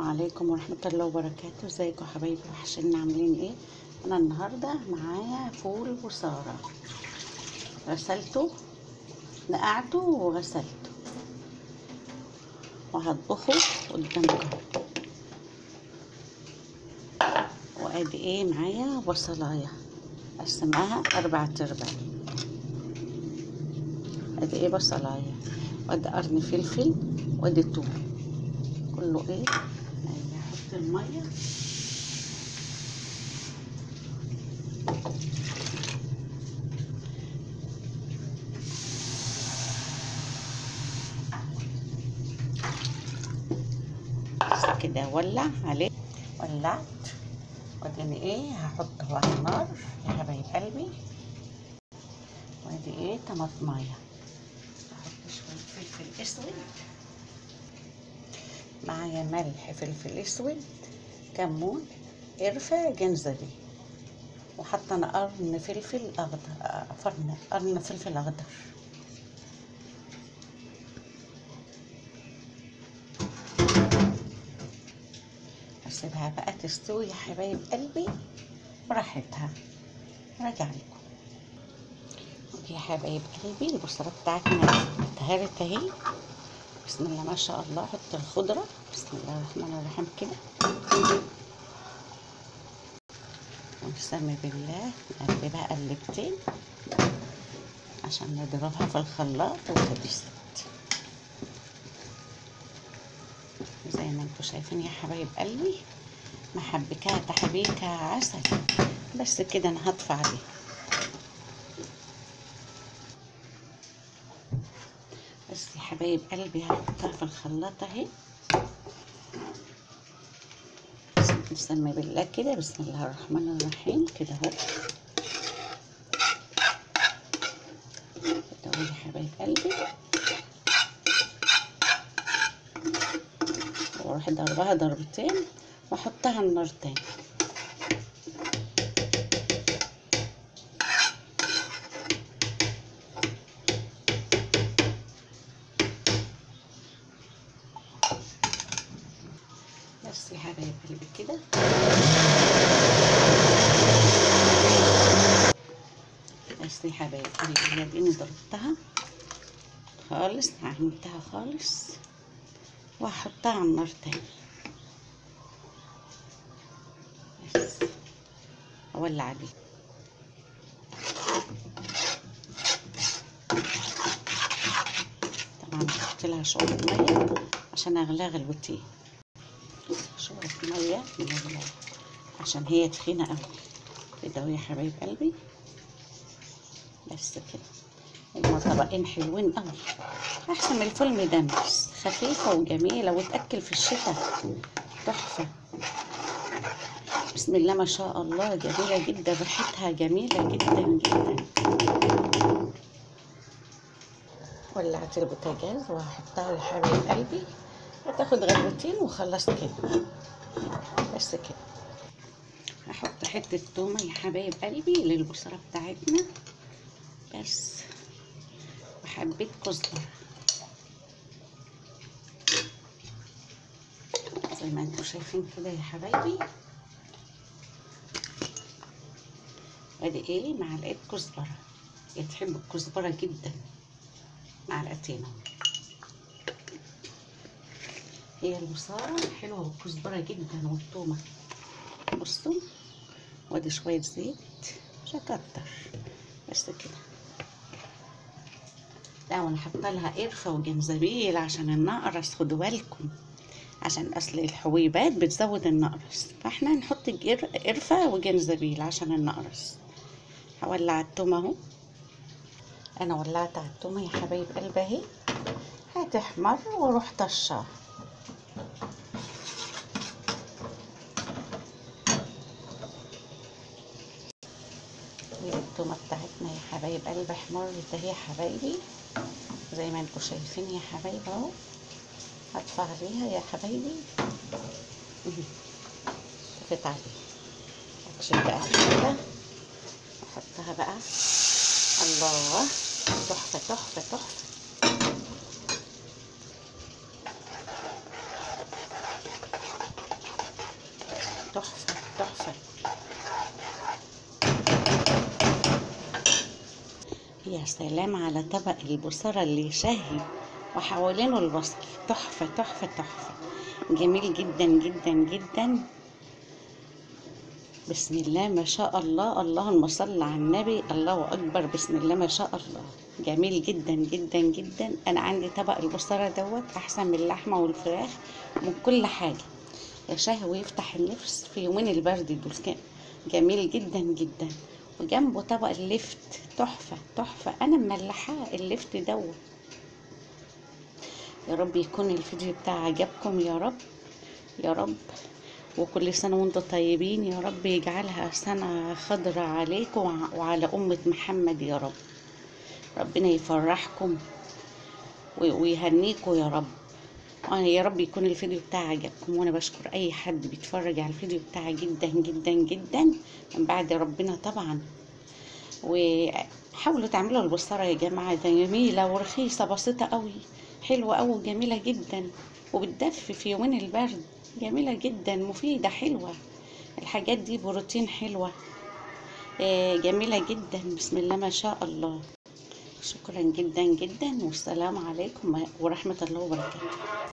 عليكم ورحمة الله وبركاته ازيكم يا حبايبي وحشنا عاملين ايه انا النهاردة معايا فول بصارة غسلته نقعته وغسلته وهطبخه قدامكم وادي ايه معايا بصلاية قسمها اربع ارباع ادي ايه بصلاية وادي قرن فلفل وادي توم كله ايه هحط الميه بس كده ولع عليه ولعت واديني ايه هحطه على النار يا حبايب قلبي وادي ايه طماطمايه احط شويه فلفل اسود معايا ملح فلفل اسود كمون قرفة جنزبيل وحاطه انا قرن فلفل اخضر فرن قرن فلفل اخضر اسيبها بقى تستوي يا حبايب قلبي براحتها راجع لكم يا حبايب قلبي البصرة بتاعتنا اتهرت اهي بسم الله ما شاء الله حط الخضرة بسم الله الرحمن الرحيم كده ونسمي بالله نقلبها قلبتين عشان نضربها في الخلاط وتبست زي ما انتوا شايفين يا حبايب قلبي محبكاها تحبيكها عسل بس كده انا هطفي عليها بس يا حبايب قلبي هحطها في الخلاط اهي نسمي بالله كده بسم الله الرحمن الرحيم كده اهو كده اهو يا حبايب قلبي واروح ضربها ضربتين واحطها على النار تاني بس يا حبايب قلبي كده بس يا حبايب قلبي اديني ضربتها خالص عملتها خالص واحطها على النار تاني بس اولع عليه طبعا احط لها شويه ميه عشان اغليها غلوتين شوية مية من عشان هي تخينة قوي كده يا حبايب قلبي بس كده هما طبقين حلوين قوي احسن من الفول مدمس خفيفة وجميلة وتأكل في الشتاء تحفة بسم الله ما شاء الله جميلة جدا ريحتها جميلة جدا جدا ولعت البوتاجاز وهحطها لحبايب قلبي هتاخد غلوتين وخلصت كده بس كده هحط حتة تومة يا حبايب قلبي للبصرة بتاعتنا بس وحبيت كزبرة زي ما انتوا شايفين كده يا حبايبي ادي ايه معلقة كزبرة تحب الكزبرة جدا معلقتين هي البصارة حلوة والكزبرة جدا والثومة بصوا وادي شوية زيت مش هكتر بس كده لا وانا حاطه لها قرفة وجنزبيل عشان النقرس خدوا بالكم عشان اصل الحبيبات بتزود النقرس فاحنا نحط قرفة وجنزبيل عشان النقرس هولع التومة اهو انا ولعت على التومة يا حبايب قلبي اهي هتحمر واروح طشاها التومة بتاعتنا يا حبايب قلب احمرت اهي يا حبايبي زي ما انتوا شايفين يا حبايب اهو هدفع عليها يا حبايبي شفت عليها هتشيل بقى كده واحطها بقى الله تحفة تحفة تحفة تحفة تحفة يا سلام على طبق البصارة اللي يشهي وحوالينه البصل تحفة تحفة تحفة جميل جدا جدا جدا بسم الله ما شاء الله اللهم صل على النبي الله اكبر بسم الله ما شاء الله جميل جدا جدا جدا انا عندي طبق البصاره دوت احسن من اللحمه والفراخ من كل حاجه يشهي ويفتح النفس في يومين البرد دول كان جميل جدا جدا وجنبه طبق اللفت تحفه تحفه انا مملحاه اللفت دوت يا رب يكون الفيديو بتاعي عجبكم يا رب يا رب وكل سنة وانتم طيبين يا رب يجعلها سنة خضرة عليكم وع- وعلى أمة محمد يا رب ربنا يفرحكم و- ويهنيكم يا رب وانا يا رب يكون الفيديو بتاعي عجبكم وانا بشكر اي حد بيتفرج على الفيديو بتاعي جدا جدا جدا من بعد ربنا طبعا وحاولوا تعملوا البصارة يا جماعة ده جميلة ورخيصة بسيطة قوي حلوة قوي وجميلة جدا وبتدفي في يومين البرد جميلة جدا مفيدة حلوة الحاجات دي بروتين حلوة آه، جميلة جدا بسم الله ما شاء الله شكرا جدا جدا والسلام عليكم ورحمة الله وبركاته